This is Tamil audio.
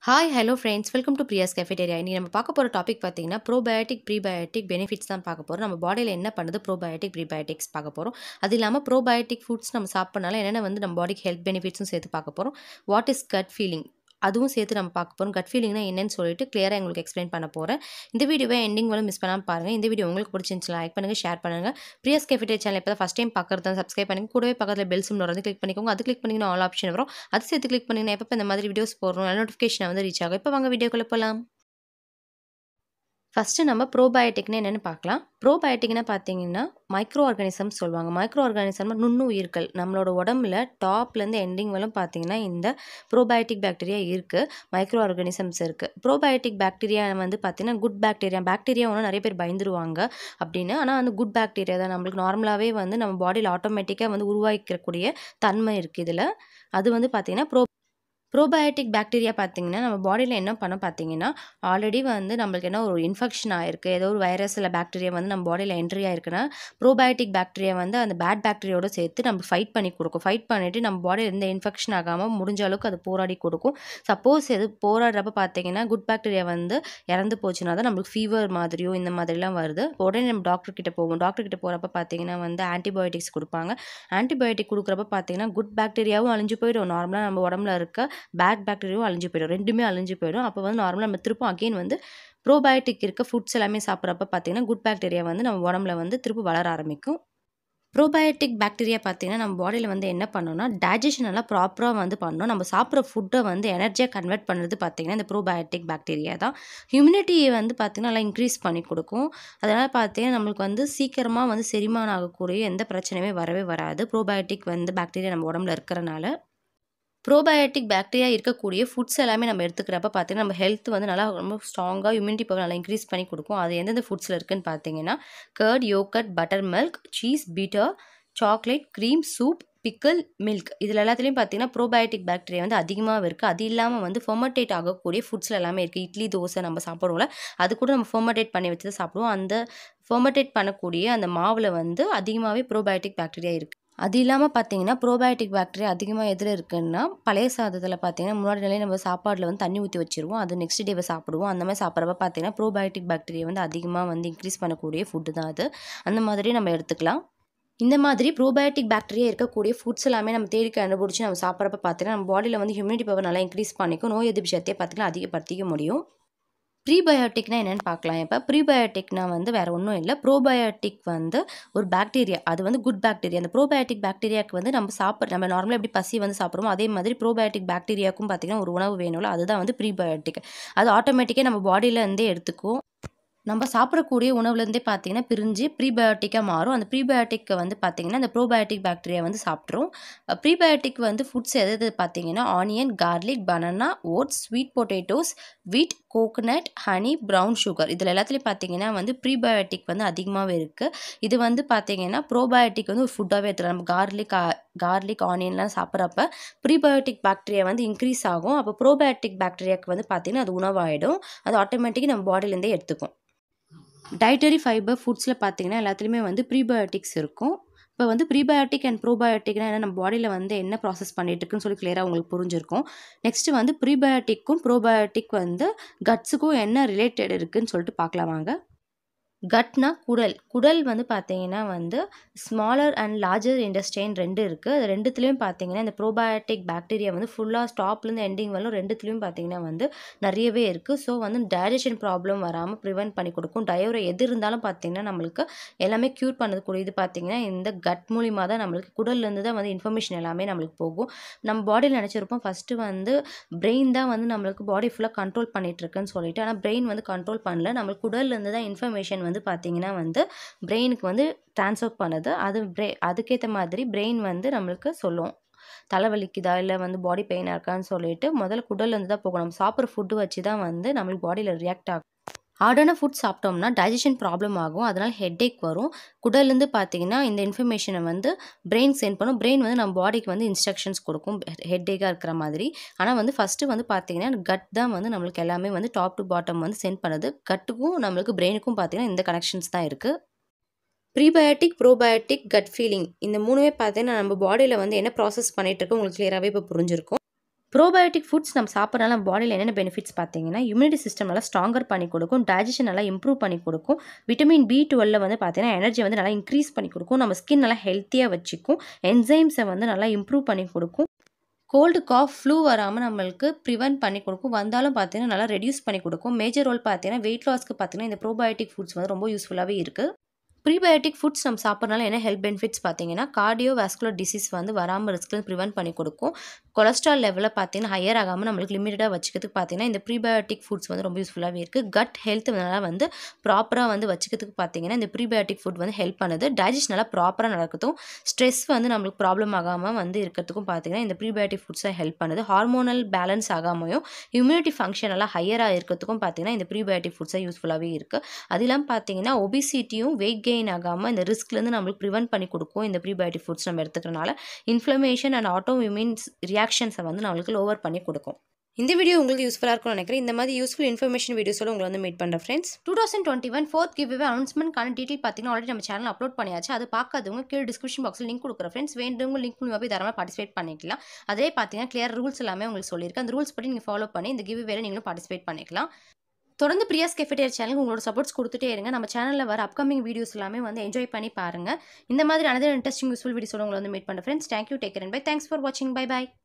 hi hello friends welcome to Priya's cafeteria இனி நம்ம பார்க்க போகிற டாபிக் பார்த்தீங்கன்னா ப்ரோபயோட்டிக் ப்ரீபயோட்டிக் பெனிஃபிட்ஸ் தான் பார்க்க போகிறோம் நம்ம பாடியில் என்ன பண்ணுது ப்ரோபயோட்டிக் ப்ரீபயோட்டிக்ஸ் பார்க்க போகிறோம் அது இல்லாமல் ப்ரோபயோட்டிக் ஃபுட்ஸ் நம்ம சாப்பிட்றனால என்னென்ன வந்து நம்ம பாடிக்கு ஹெல்த் பெனிஃபிட்ஸும் சேர்த்து பார்க்க போகிறோம் வாட் இஸ் கட் ஃபீலிங் அதுவும் சேர்த்து நம்ம பார்க்க போகிறோம் கட் ஃபீலிங்னா என்னன்னு சொல்லிட்டு கிளியராக உங்களுக்கு எக்ஸ்பிளைன் பண்ண போகிறேன் இந்த வீடியோவை எண்டிங் வரை மிஸ் பண்ணாமல் பாருங்கள் இந்த வீடியோ உங்களுக்கு பிடிச்சிருந்துச்சு லைக் பண்ணுங்கள் ஷேர் பண்ணுங்கள் பிரியாஸ் கேஃபேட்டே சேனல் இப்போ தான் ஃபஸ்ட் டைம் பார்க்குறது சப்ஸ்கிரைப் பண்ணி கூடவே பக்கத்தில் பெல் சிம்ல வந்து கிளிக் பண்ணிக்கோங்க அது கிளிக் பண்ணிங்கன்னா ஆல் ஆப்ஷன் வரும் அது சேர்த்து கிளிக் பண்ணிங்கன்னா எப்போ இந்த மாதிரி வீடியோஸ் போடுறோம் நோட்டிஃபிகேஷன் வந்து ரீச் ஆகும் இப்போ வாங்க வீடியோக்குள்ளே போகலாம் ஃபஸ்ட்டு நம்ம ப்ரோபயோட்டிக்னு என்னென்னு பார்க்கலாம் ப்ரோபயோட்டிக்னா பார்த்தீங்கன்னா மைக்ரோ ஆர்கானிசம் சொல்லுவாங்க மைக்ரோ ஆர்கானிசம் நுண்ணுயிர்கள் நம்மளோட உடம்புல டாப்லேருந்து எண்டிங் வரலும் பார்த்தீங்கன்னா இந்த ப்ரோபயோட்டிக் பாக்டீரியா இருக்குது மைக்ரோ ஆர்கானிசம்ஸ் இருக்குது ப்ரோபயோட்டிக் பாக்டீரியா வந்து பார்த்தீங்கன்னா குட் பாக்டீரியா பாக்டீரியா ஒன்றும் நிறைய பேர் பயந்துருவாங்க அப்படின்னு ஆனால் வந்து குட் பாக்டீரியா தான் நம்மளுக்கு நார்மலாகவே வந்து நம்ம பாடியில் ஆட்டோமேட்டிக்காக வந்து உருவாக்கிக்கக்கூடிய தன்மை இருக்குது இதில் அது வந்து பார்த்திங்கன்னா ப்ரோ ப்ரோபயோட்டிக் பாக்டீரியா பார்த்தீங்கன்னா நம்ம பாடியில் என்ன பண்ண பார்த்தீங்கன்னா ஆல்ரெடி வந்து நம்மளுக்கு என்ன ஒரு இன்ஃபெக்ஷன் ஆயிருக்கு ஏதோ ஒரு வைரஸ் இல்லை பாக்டீரியா வந்து நம்ம பாடியில் என்ட்ரி ஆயிருக்குன்னா ப்ரோபயோட்டிக் பாக்டீரியா வந்து அந்த பேட் பாக்டீரியோட சேர்த்து நம்ம ஃபைட் பண்ணி கொடுக்கும் ஃபைட் பண்ணிவிட்டு நம்ம பாடியில் எந்த இன்ஃபெக்ஷன் ஆகாமல் முடிஞ்ச அளவுக்கு அது போராடி கொடுக்கும் சப்போஸ் எது போராடுறப்ப பார்த்தீங்கன்னா குட் பாக்டீரியா வந்து இறந்து போச்சுன்னா தான் நம்மளுக்கு ஃபீவர் மாதிரியோ இந்த மாதிரிலாம் வருது உடனே நம்ம டாக்டர் கிட்ட போவோம் டாக்டர் கிட்ட போகிறப்ப பார்த்தீங்கன்னா வந்து ஆன்டிபயோட்டிக்ஸ் கொடுப்பாங்க ஆன்டிபயோட்டிக் கொடுக்குறப்ப பார்த்தீங்கன்னா குட் பாக்டீரியாவும் அழிஞ்சு போயிடும் நார்மலாக நம்ம உடம்புல இருக்க பேட் பாக்டீரியாவும் அழிஞ்சு போயிடும் ரெண்டுமே அழிஞ்சு போயிடும் அப்போ வந்து நார்மலாக நம்ம திரும்ப அகெயின் வந்து ப்ரோபயோட்டிக் இருக்க ஃபுட்ஸ் எல்லாமே சாப்பிட்றப்ப பார்த்தீங்கன்னா குட் பாக்டீரியா வந்து நம்ம உடம்புல வந்து திரும்ப வளர ஆரம்பிக்கும் ப்ரோபயோட்டிக் பாக்டீரியா பார்த்தீங்கன்னா நம்ம பாடியில் வந்து என்ன பண்ணோம்னா டைஜஷன் எல்லாம் ப்ராப்பராக வந்து பண்ணணும் நம்ம சாப்பிட்ற ஃபுட்டை வந்து எனர்ஜியாக கன்வெர்ட் பண்ணுறது பார்த்தீங்கன்னா இந்த ப்ரோபயோட்டிக் பாக்டீரியா தான் ஹியூமினிட்டியை வந்து பார்த்திங்கன்னா நல்லா இன்க்ரீஸ் பண்ணி கொடுக்கும் அதனால் பார்த்தீங்கன்னா நம்மளுக்கு வந்து சீக்கிரமாக வந்து செரிமானம் ஆகக்கூடிய எந்த பிரச்சனையுமே வரவே வராது ப்ரோபயோட்டிக் வந்து பாக்டீரியா நம்ம உடம்புல இருக்கிறனால ப்ரோபயோட்டிக் பாக்டீரியா இருக்கக்கூடிய ஃபுட்ஸ் எல்லாமே நம்ம எடுத்துக்கிறப்ப பார்த்தீங்கன்னா நம்ம ஹெல்த் வந்து நல்லா ரொம்ப ஸ்ட்ராங்காக இம்யூனிட்டி பவர் நல்லா இன்க்ரீஸ் பண்ணி கொடுக்கும் அது எந்தெந்த ஃபுட்ஸில் இருக்குதுன்னு பார்த்தீங்கன்னா curd yoghurt butter milk cheese பீட்டர் chocolate cream soup pickle milk இதில் எல்லாத்துலேயும் பார்த்தீங்கன்னா ப்ரோபயோட்டிக் பாக்டீரியா வந்து அதிகமாக இருக்குது அது இல்லாமல் வந்து ஃபொமட்டேட் ஆகக்கூடிய ஃபுட்ஸில் எல்லாமே இருக்குது இட்லி தோசை நம்ம சாப்பிடுவோம்ல அது கூட நம்ம ஃபொமட்டேட் பண்ணி வச்சு தான் சாப்பிடுவோம் அந்த ஃபொமட்டேட் பண்ணக்கூடிய அந்த மாவில் வந்து அதிகமாகவே ப்ரோபயோட்டிக் பாக்டீரியா இருக்குது அது இல்லாமல் பார்த்தீங்கன்னா ப்ரோபயோட்டிக் பாக்டீரியா அதிகமாக எதில் இருக்குன்னா பழைய சாதத்தில் பார்த்தீங்கன்னா முன்னாடி நிலையை நம்ம சாப்பாடில் வந்து தண்ணி ஊற்றி வச்சிருவோம் அது நெக்ஸ்ட் டேவை சாப்பிடுவோம் அந்த மாதிரி சாப்பிட்றப்ப பார்த்தீங்கன்னா ப்ரோபயோட்டிக் பாக்டீரியா வந்து அதிகமாக வந்து இன்க்ரீஸ் பண்ணக்கூடிய ஃபுட்டு தான் அது அந்த மாதிரி நம்ம எடுத்துக்கலாம் இந்த மாதிரி ப்ரோபயோட்டிக் பாக்டீரியா இருக்கக்கூடிய ஃபுட்ஸ் எல்லாமே நம்ம தேடி கண்டுபிடிச்சி நம்ம சாப்பிட்றப்ப பார்த்தீங்கன்னா நம்ம பாடியில் வந்து ஹியூமினிட்டி பவர் நல்லா இன்க்ரீஸ் பண்ணிக்கும் நோய் எதிர்ப்பு சக்தியை பார்த்தீங்கன்னா அதிகப்படுத்திக்க முடியும் ப்ரீபயோட்டிக்னா என்னென்னு பார்க்கலாம் இப்போ ப்ரீபயோட்டிக்னா வந்து வேறு ஒன்றும் இல்லை ப்ரோபயோட்டிக் வந்து ஒரு பாக்டீரியா அது வந்து குட் பாக்டீரியா அந்த ப்ரோபயோட்டிக் பாக்டீரியாவுக்கு வந்து நம்ம சாப்பிட்ற நம்ம நார்மலாக எப்படி பசி வந்து சாப்பிட்றோமோ அதே மாதிரி ப்ரோபயோட்டிக் பாக்டீரியாவுக்கும் பார்த்திங்கன்னா ஒரு உணவு வேணும்ல அதுதான் வந்து ப்ரீபயோட்டிக் அது ஆட்டோமேட்டிக்காக நம்ம பாடியிலேருந்தே எடுத்துக்கும் நம்ம சாப்பிடக்கூடிய உணவுலேருந்தே பார்த்தீங்கன்னா பிரிஞ்சு ப்ரீபயோட்டிக்காக மாறும் அந்த ப்ரீபயோட்டிக்கை வந்து பார்த்திங்கன்னா அந்த ப்ரோபயோட்டிக் பாக்டீரியா வந்து சாப்பிட்ரும் ப்ரீபயோட்டிக் வந்து ஃபுட்ஸ் எது எது பார்த்தீங்கன்னா onion garlic banana oats sweet potatoes wheat coconut honey brown sugar இதில் எல்லாத்துலேயும் பார்த்தீங்கன்னா வந்து ப்ரீபயோட்டிக் வந்து அதிகமாகவே இருக்குது இது வந்து பார்த்தீங்கன்னா ப்ரோபயோட்டிக் வந்து ஒரு ஃபுட்டாகவே எடுத்துக்கலாம் நம்ம கார்லிக் கார்லிக் ஆனியன்லாம் சாப்பிட்றப்ப ப்ரீபயோட்டிக் பாக்டீரியா வந்து இன்க்ரீஸ் ஆகும் அப்போ ப்ரோபயோட்டிக் பாக்டீரியாவுக்கு வந்து பார்த்திங்கன்னா அது உணவாயிடும் அது ஆட்டோமேட்டிக்காக நம்ம பாடியிலேருந்தே எடுத்துக்கும் டைட்டரி ஃபைபர் ஃபுட்ஸில் பார்த்தீங்கன்னா எல்லாத்துலேயுமே வந்து ப்ரீபயோட்டிக்ஸ் இருக்கும் இப்போ வந்து ப்ரீபயோட்டிக் அண்ட் ப்ரோபயோட்டிக்னா என்ன நம்ம பாடியில் வந்து என்ன ப்ராசஸ் பண்ணிட்டு இருக்குன்னு சொல்லி கிளியராக உங்களுக்கு புரிஞ்சிருக்கும் நெக்ஸ்ட்டு வந்து ப்ரீபயோட்டிக்கும் ப்ரோபயோட்டிக் வந்து கட்ஸுக்கும் என்ன ரிலேட்டட் இருக்குதுன்னு சொல்லிட்டு பார்க்கலாம் வாங்க கட்னா குடல் குடல் வந்து பார்த்தீங்கன்னா வந்து ஸ்மாலர் அண்ட் லார்ஜர் இண்டஸ்ட்ரைன் ரெண்டு இருக்குது அது ரெண்டுத்துலேயும் பார்த்தீங்கன்னா இந்த ப்ரோபயோட்டிக் பாக்டீரியா வந்து ஃபுல்லாக ஸ்டாப்லேருந்து எண்டிங் வரலும் ரெண்டுத்துலேயும் பார்த்தீங்கன்னா வந்து நிறையவே இருக்குது ஸோ வந்து டைஜஷன் ப்ராப்ளம் வராமல் ப்ரிவெண்ட் பண்ணி கொடுக்கும் டயோரை எது இருந்தாலும் பார்த்தீங்கன்னா நம்மளுக்கு எல்லாமே க்யூர் பண்ணக்கூடியது பார்த்தீங்கன்னா இந்த கட் மூலிமா தான் நம்மளுக்கு குடல்லேருந்து தான் வந்து இன்ஃபர்மேஷன் எல்லாமே நம்மளுக்கு போகும் நம்ம பாடியில் நினச்சிருப்போம் ஃபஸ்ட்டு வந்து பிரெயின் தான் வந்து நம்மளுக்கு பாடி ஃபுல்லாக கண்ட்ரோல் பண்ணிகிட்ருக்குன்னு சொல்லிட்டு ஆனால் பிரெயின் வந்து கண்ட்ரோல் பண்ணல நம்மளுக்கு குடல்லேருந்து தான் இன்ஃபர்மேஷன் வந்து பார்த்திங்கன்னா வந்து பிரெயினுக்கு வந்து ட்ரான்ஸ்ஃபர் பண்ணுது அது ப்ரே அதுக்கேற்ற மாதிரி பிரெயின் வந்து நம்மளுக்கு சொல்லும் தலைவலிக்குதா இல்லை வந்து பாடி பெயினாக இருக்கான்னு சொல்லிட்டு முதல்ல குடல்லேருந்து தான் போகும் நம்ம சாப்பிட்ற ஃபுட்டு வச்சு தான் வந்து நம்மளுக்கு பாடியில் ரியாக்ட் ஆகும் ஹார்டான ஃபுட் சாப்பிட்டோம்னா டைஜஷன் ப்ராப்ளம் ஆகும் அதனால் ஹெட்டேக் வரும் குடல்லேருந்து பார்த்தீங்கன்னா இந்த இன்ஃபர்மேஷனை வந்து பிரெயின் சென்ட் பண்ணும் பிரெயின் வந்து நம்ம பாடிக்கு வந்து இன்ஸ்ட்ரக்ஷன்ஸ் கொடுக்கும் ஹெட்டேக்காக இருக்கிற மாதிரி ஆனால் வந்து ஃபஸ்ட்டு வந்து பார்த்தீங்கன்னா கட் தான் வந்து நம்மளுக்கு எல்லாமே வந்து டாப் டு பாட்டம் வந்து சென்ட் பண்ணுது கட்டுக்கும் நம்மளுக்கு பிரெயினுக்கும் பார்த்தீங்கன்னா இந்த கனெக்ஷன்ஸ் தான் இருக்குது ப்ரீபயோட்டிக் ப்ரோபயோட்டிக் கட் ஃபீலிங் இந்த மூணுமே பார்த்தீங்கன்னா நம்ம பாடியில் வந்து என்ன ப்ராசஸ் பண்ணிகிட்டு இருக்கோம் உங்களுக்கு கிளியராகவே இப்போ புரிஞ்சிருக்கும் ப்ரோபயோட்டிக் ஃபுட்ஸ் நம்ம சாப்பிட்றனால நம்ம பாடியில் என்னென்ன பெனிஃபிட்ஸ் பார்த்தீங்கன்னா இம்யூனிட்டி சிஸ்டம் நல்லா ஸ்ட்ராங்கர் பண்ணி கொடுக்கும் டைஜஷன் நல்லா இம்ப்ரூவ் பண்ணி கொடுக்கும் விட்டமின் பி டுவெல்ல வந்து பார்த்தீங்கன்னா எனர்ஜி வந்து நல்லா இன்க்ரீஸ் பண்ணி கொடுக்கும் நம்ம ஸ்கின் நல்லா ஹெல்த்தியாக வச்சுக்கும் என்சைம்ஸை வந்து நல்லா இம்ப்ரூவ் பண்ணி கொடுக்கும் கோல்டு காஃப் ஃப்ளூ வராமல் நம்மளுக்கு ப்ரிவென்ட் பண்ணி கொடுக்கும் வந்தாலும் பார்த்தீங்கன்னா நல்லா ரெடியூஸ் பண்ணி கொடுக்கும் மேஜர் ரோல் பார்த்தீங்கன்னா வெயிட் லாஸ்க்கு பார்த்தீங்கன்னா இந்த ப்ரோபயோட்டிக் ஃபுட்ஸ் வந்து ரொம்ப யூஸ்ஃபுல்லாகவே இருக்குது ப்ரீபயோட்டிக் ஃபுட்ஸ் நம்ம சாப்பிட்றனால என்ன ஹெல்த் பெனிஃபிட்ஸ் பார்த்தீங்கன்னா கார்டியோ வாஸ்குலர் டிசீஸ் வந்து வராமல் ரிஸ்க்கில் ப்ரிவென்ட் பண்ணி கொடுக்கும் கொலஸ்ட்ரால் லெவலில் பார்த்தீங்கன்னா ஹையர் ஆகாமல் நம்மளுக்கு லிமிட்டடாக வச்சுக்கிறதுக்கு பார்த்தீங்கன்னா இந்த ப்ரீபயோட்டிக் ஃபுட்ஸ் வந்து ரொம்ப யூஸ்ஃபுல்லாகவே இருக்குது கட் ஹெல்த் நல்லா வந்து ப்ராப்பராக வந்து வச்சுக்கிறதுக்கு பார்த்தீங்கன்னா இந்த ப்ரீபயோட்டிக் ஃபுட் வந்து ஹெல்ப் பண்ணுது டைஜஷன் நல்லா ப்ராப்பராக நடக்கிறதும் ஸ்ட்ரெஸ் வந்து நம்மளுக்கு ப்ராப்ளம் ஆகாமல் வந்து இருக்கிறதுக்கும் பார்த்தீங்கன்னா இந்த ப்ரீபயோட்டிக் ஃபுட்ஸை ஹெல்ப் பண்ணுது ஹார்மோனல் பேலன்ஸ் ஆகாமையும் இம்யூனிட்டி ஃபங்க்ஷன் எல்லாம் ஹையராக இருக்கிறதுக்கும் பார்த்தீங்கன்னா இந்த ப்ரீபயோட்டிக் ஃபுட்ஸை யூஸ்ஃபுல்லாகவே இருக்குது அது இல்லாமல் பார்த்தீங்கன்னா ஒபிசிட்டியும் வெயிட் கெயின் ஆகாமல் இந்த ரிஸ்க்லேருந்து நம்மளுக்கு ப்ரிவென்ட் பண்ணி கொடுக்கும் இந்த ப்ரீபயோட்டிக் ஃபுட்ஸ் நம்ம எடுத்துக்கிறனால இன்ஃப்ளமேஷன் அண்ட் ஆட்டோ இம்யூன்ஸ் ரியாக்ஷன்ஸை வந்து நம்மளுக்கு லோவர் பண்ணி கொடுக்கும் இந்த வீடியோ உங்களுக்கு யூஸ்ஃபுல்லாக இருக்கும்னு நினைக்கிறேன் இந்த மாதிரி யூஸ்ஃபுல் இன்ஃபர்மேஷன் வீடியோஸோட உங்களை வந்து மீட் பண்ணுறேன் friends two thousand twenty one fourth giveaway அனௌன்ஸ்மெண்ட்கான டீட்டெயில் பார்த்தீங்கன்னா ஆல்ரெடி நம்ம சேனல் அப்லோட் பண்ணியாச்சு அது பார்க்காதவங்க கீழே டிஸ்கிரிப்ஷன் பாக்ஸில் லிங்க் கொடுக்குற ஃப்ரெண்ட்ஸ் வேண்டவங்க லிங்க் மூலியமாக போய் தரமாக பார்ட்டிசிபேட் பண்ணிக்கலாம் அதே பார்த்தீங்கன்னா கிளியர் ரூல்ஸ் எல்லாமே உங்களுக்கு சொல்லியிருக்கேன் அந்த ரூல்ஸ் படி நீங்கள் ஃபாலோ பண்ணி இந்த கிவ் வேறு நீங்களும் பார்ட்டிசிபேட் பண்ணிக்கலாம் தொடர்ந்து பிரியாஸ் கெஃபேட்டியர் சேனலுக்கு உங்களோட சப்போர்ட்ஸ் கொடுத்துட்டே இருங்க நம்ம சேனலில் வர அப்கமிங் வீடியோஸ் எல்லாமே வந்து என்ஜாய் பண்ணி பாருங்கள் இந்த மாதிரி அனதர் இன்ட்ரெஸ்டிங் யூஸ்ஃபுல் வீடியோஸோட உங்களை வந்து மீட் பண்ணுறேன் friends thank you take care bye thanks for வாட்சிங் பை பை